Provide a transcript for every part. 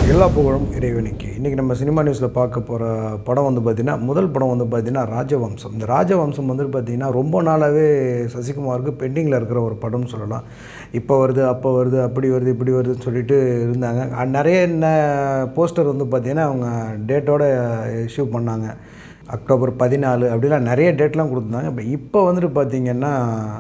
எல்லா புகழும் இறைவனுக்கு இன்றைக்கி நம்ம சினிமா நியூஸில் பார்க்க போகிற படம் வந்து பார்த்திங்கன்னா முதல் படம் வந்து பார்த்திங்கன்னா ராஜவம்சம் இந்த ராஜவம்சம் வந்து பார்த்திங்கன்னா ரொம்ப நாளாகவே சசிகுமாருக்கு பெண்டிங்கில் இருக்கிற ஒரு படம்னு சொல்லலாம் இப்போ வருது அப்போ வருது அப்படி வருது இப்படி வருதுன்னு சொல்லிட்டு இருந்தாங்க அஹ் நிறைய போஸ்டர் வந்து பார்த்திங்கன்னா அவங்க டேட்டோட இஷ்யூ பண்ணாங்க அக்டோபர் பதினாலு அப்படிலாம் நிறைய டேட்லாம் கொடுத்துருந்தாங்க இப்போ இப்போ வந்துட்டு பார்த்திங்கன்னா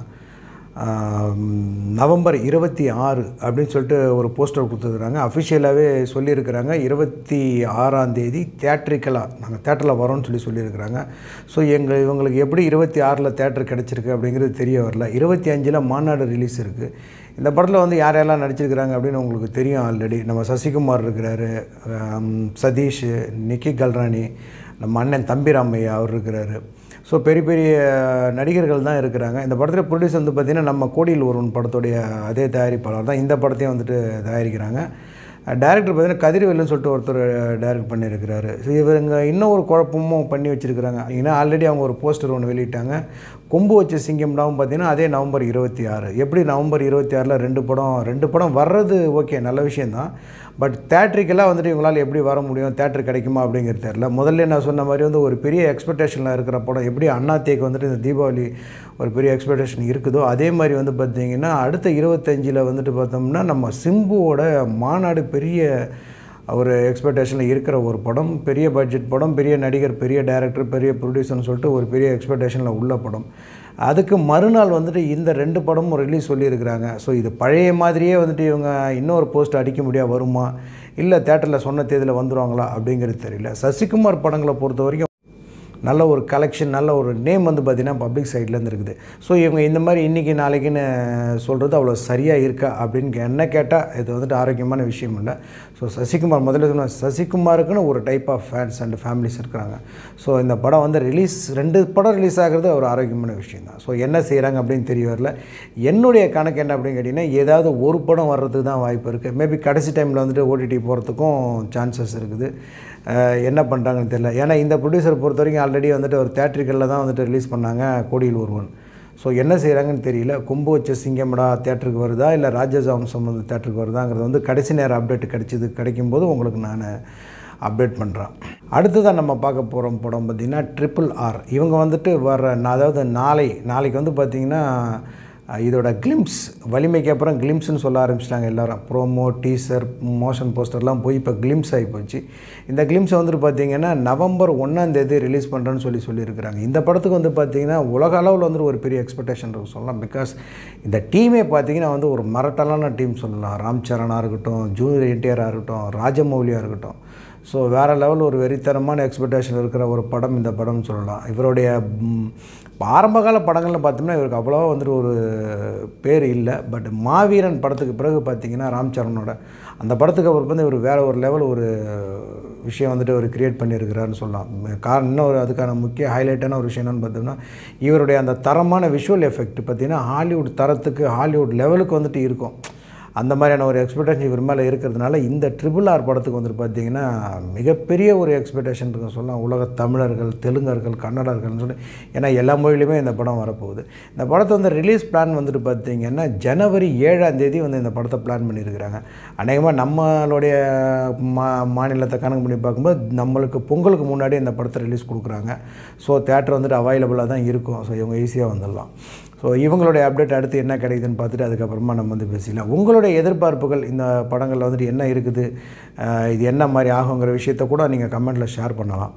ஆம், நவம்பர் இருபத்தி ஆறு அப்படின்னு சொல்லிட்டு ஒரு போஸ்டர் கொடுத்துருக்குறாங்க அஃபிஷியலாகவே சொல்லியிருக்கிறாங்க இருபத்தி ஆறாம் தேதி தேட்ரிக்கலாக நாங்கள் தேட்டரில் வரோம்னு சொல்லி சொல்லியிருக்கிறாங்க ஸோ எங்கள் இவங்களுக்கு எப்படி இருபத்தி ஆறில் தேட்டர் கிடச்சிருக்கு அப்படிங்கிறது தெரிய வரல இருபத்தி அஞ்சில் மாநாடு ரிலீஸ் இருக்குது இந்த படத்தில் வந்து யார் யாரெல்லாம் நடிச்சிருக்கிறாங்க அப்படின்னு உங்களுக்கு தெரியும் ஆல்ரெடி நம்ம சசிகுமார் இருக்கிறாரு ஆம், சதீஷ் நிக்கி கல்ராணி நம்ம அண்ணன் தம்பிராமையா அவர் இருக்கிறாரு ஸோ பெரிய பெரிய நடிகர்கள் தான் இருக்கிறாங்க இந்த படத்தில் ப்ரொடியூஸ் வந்து பார்த்திங்கன்னா நம்ம கோடியில் ஒருவன் படத்துடைய அதே தயாரிப்பாளர் தான் இந்த படத்தையும் வந்துட்டு தயாரிக்கிறாங்க டேரக்டர் பார்த்தீங்கன்னா கதிர்வேலுன்னு சொல்லிட்டு ஒருத்தர் டைரக்ட் பண்ணியிருக்கிறாரு ஸோ இவங்க இன்னும் ஒரு குழப்பமும் பண்ணி வச்சுருக்கிறாங்க ஏன்னா ஆல்ரெடி அவங்க ஒரு போஸ்டர் ஒன்று வெளியிட்டாங்க கொம்பு வச்ச சிங்கம்டாவும் பார்த்தீங்கன்னா அதே நவம்பர் இருபத்தி ஆறு எப்படி நவம்பர் இருபத்தி ஆறில் ரெண்டு படம் ரெண்டு படம் வர்றது ஓகே நல்ல விஷயந்தான் பட் தேட்ரிக்கெல்லாம் வந்துட்டு இவங்களால் எப்படி வர முடியும் தேட்டர் கிடைக்குமா அப்படிங்கிறது தெரில முதல்ல நான் சொன்ன மாதிரி வந்து ஒரு பெரிய எக்ஸ்பெக்டேஷனில் இருக்கிற படம் எப்படி அண்ணாத்தேக்கு வந்துட்டு இந்த தீபாவளி ஒரு பெரிய எக்ஸ்பெக்டேஷன் இருக்குதோ அதே மாதிரி வந்து பார்த்திங்கன்னா அடுத்த இருபத்தஞ்சில் வந்துட்டு பார்த்தோம்னா நம்ம சிம்புவோட மாநாடு பெரிய ஒரு எக்ஸ்பெக்டேஷனில் இருக்கிற ஒரு படம் பெரிய பட்ஜெட் படம் பெரிய நடிகர் பெரிய டைரக்டர் பெரிய ப்ரொடியூசர்னு சொல்லிட்டு ஒரு பெரிய எக்ஸ்பெக்டேஷனில் உள்ள படம் அதுக்கு மறுநாள் வந்துட்டு இந்த ரெண்டு படமும் ரிலீஸ் சொல்லியிருக்கிறாங்க ஸோ இது பழைய மாதிரியே வந்துட்டு இவங்க இன்னொரு போஸ்ட் அடிக்க முடியாது வருமா இல்லை தேட்டரில் சொன்ன தேதியில் வந்துடுவாங்களா அப்படிங்கிறது தெரியல சசிகுமார் படங்களை பொறுத்த வரைக்கும் நல்ல ஒரு கலெக்ஷன் நல்ல ஒரு நேம் வந்து பார்த்திங்கன்னா பப்ளிக் சைட்லேருந்து இருக்குது ஸோ இவங்க இந்த மாதிரி இன்றைக்கி நாளைக்குன்னு சொல்கிறது அவ்வளோ சரியாக இருக்கா அப்படின்னு என்ன கேட்டால் இது வந்துட்டு ஆரோக்கியமான விஷயம் இல்லை ஸோ சசிகுமார் முதல்ல சொன்ன சசிகுமாருக்குன்னு ஒரு type of fans and families இருக்கிறாங்க ஸோ இந்த படம் வந்து ரிலீஸ் ரெண்டு படம் ரிலீஸ் ஆகிறது ஒரு ஆரோக்கியமான விஷயம் தான் ஸோ என்ன செய்கிறாங்க அப்படின்னு தெரிய வரல என்னுடைய கணக்கு என்ன அப்படின்னு கேட்டிங்கன்னா ஏதாவது ஒரு படம் வர்றதுக்கு தான் வாய்ப்பு இருக்குது மேபி கடைசி டைமில் வந்துட்டு ஓடிடி போகிறதுக்கும் சான்சஸ் இருக்குது அஹ் என்ன பண்ணுறாங்கன்னு தெரியல ஏன்னா இந்த ப்ரொடியூசர் பொறுத்த வரைக்கும் ஆல்ரெடி வந்துட்டு ஒரு தேட்ரிக்கலில் தான் வந்துட்டு ரிலீஸ் பண்ணாங்க கோடியில் ஒருவன் ஸோ என்ன செய்கிறாங்கன்னு தெரியல கொம்பு வச்ச சிங்கமடா தேட்டருக்கு வருதா இல்லை ராஜவம்சம் வந்து தேட்டருக்கு வருதாங்கிறது வந்து கடைசி நேரம் அப்டேட் கிடைச்சது கிடைக்கும்போது உங்களுக்கு நான் அப்டேட் பண்ணுறேன் அடுத்ததான் நம்ம பார்க்க போகிற படம் பார்த்திங்கன்னா ட்ரிபிள் ஆர் இவங்க வந்துட்டு வர அதாவது நாளை நாளைக்கு வந்து பார்த்திங்கன்னா அஹ் இதோட கிளிம்ஸ் வலிமைக்கு அப்புறம் கிளிம்ஸ்னு சொல்ல ஆரம்பிச்சிட்டாங்க எல்லாரும் ப்ரோமோ டீசர் மோஷன் போஸ்டர்லாம் போய் இப்போ கிளிம்ஸ் ஆகி போச்சு இந்த கிளிம்ஸை வந்துட்டு பார்த்தீங்கன்னா நவம்பர் ஒன்றாம் தேதி ரிலீஸ் பண்ணுறேன்னு சொல்லி சொல்லியிருக்கிறாங்க இந்த படத்துக்கு வந்து பார்த்தீங்கன்னா உலக அளவில் வந்துட்டு ஒரு பெரிய எக்ஸ்பெக்டேஷன் இருக்கு சொல்லலாம் பிகாஸ் இந்த டீமே பார்த்தீங்கன்னா வந்து ஒரு மிரட்டலான டீம் சொல்லலாம் ராம் சரணாக இருக்கட்டும் ஜூனியர் என்டிஆராக இருக்கட்டும் ராஜமௌலியாக இருக்கட்டும் ஸோ வேறு லெவல் ஒரு வெறித்தனமான எக்ஸ்பெக்டேஷன் இருக்கிற ஒரு படம் இந்த படம்னு சொல்லலாம் இவருடைய ம், ஆரம்பகால படங்கள்னு பார்த்தோம்னா இவருக்கு அவ்வளோவா வந்துட்டு ஒரு பேர் இல்லை பட் மாவீரன் படத்துக்கு பிறகு பார்த்தீங்கன்னா ராம் சரணோட அந்த படத்துக்கு அப்புறம் வந்து இவர் வேறு ஒரு லெவல் ஒரு விஷயம் வந்துட்டு அவர் கிரியேட் பண்ணியிருக்கிறாருன்னு சொல்லலாம் காரணம் இன்னொரு அதுக்கான முக்கிய ஹைலைட்டான ஒரு விஷயம் என்னென்னு பார்த்தோம்னா இவருடைய அந்த தரமான விஷுவல் எஃபெக்ட் பார்த்தீங்கன்னா ஹாலிவுட் தரத்துக்கு ஹாலிவுட் லெவலுக்கு வந்துட்டு இருக்கும் அந்த மாதிரியான ஒரு எக்ஸ்பெக்டேஷன் இவர் மேலே இருக்கிறதுனால இந்த ட்ரிபிள் ஆர் படத்துக்கு வந்துட்டு பார்த்தீங்கன்னா மிகப்பெரிய ஒரு எக்ஸ்பெக்டேஷன் இருக்கு சொல்லலாம் உலக தமிழர்கள் தெலுங்கர்கள் கன்னடர்கள்னு சொல்லி ஏன்னா எல்லா மொழியிலுமே இந்த படம் வரப்போகுது இந்த படத்தை வந்து ரிலீஸ் பிளான் வந்துட்டு பார்த்தீங்கன்னா ஜனவரி ஏழாம் தேதி வந்து இந்த படத்தை பிளான் பண்ணியிருக்கிறாங்க அநேகமாக நம்மளுடைய மா மாநிலத்தை கணக்கு பண்ணி பார்க்கும்போது நம்மளுக்கு பொங்கலுக்கு முன்னாடி இந்த படத்தை ரிலீஸ் கொடுக்குறாங்க ஸோ தேட்டர் வந்துட்டு அவைலபிளாக தான் இருக்கும் ஸோ இவங்க ஈஸியாக வந்துடலாம் ஸோ இவங்களுடைய அப்டேட் அடுத்து என்ன கிடைக்குதுன்னு பார்த்துட்டு அதுக்கப்புறமா நம்ம வந்து பேசிக்கலாம் உங்களுடைய எதிர்பார்ப்புகள் இந்த படங்களில் வந்துட்டு என்ன இருக்குது அஹ் இது என்ன மாதிரி ஆகுங்கிற விஷயத்த கூட நீங்கள் கமெண்ட்டில் ஷேர் பண்ணலாம்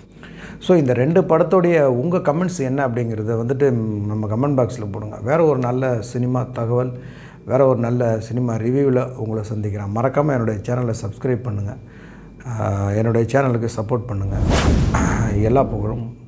ஸோ இந்த ரெண்டு படத்துடைய உங்கள் கமெண்ட்ஸ் என்ன அப்படிங்கிறத வந்துட்டு நம்ம கமெண்ட் பாக்ஸில் போடுங்க வேறு ஒரு நல்ல சினிமா தகவல் வேறு ஒரு நல்ல சினிமா ரிவ்யூவில் உங்களை சந்திக்கிறேன் மறக்காமல் என்னுடைய சேனலை சப்ஸ்கிரைப் பண்ணுங்கள் என்னுடைய சேனலுக்கு சப்போர்ட் பண்ணுங்கள் எல்லா புகழும்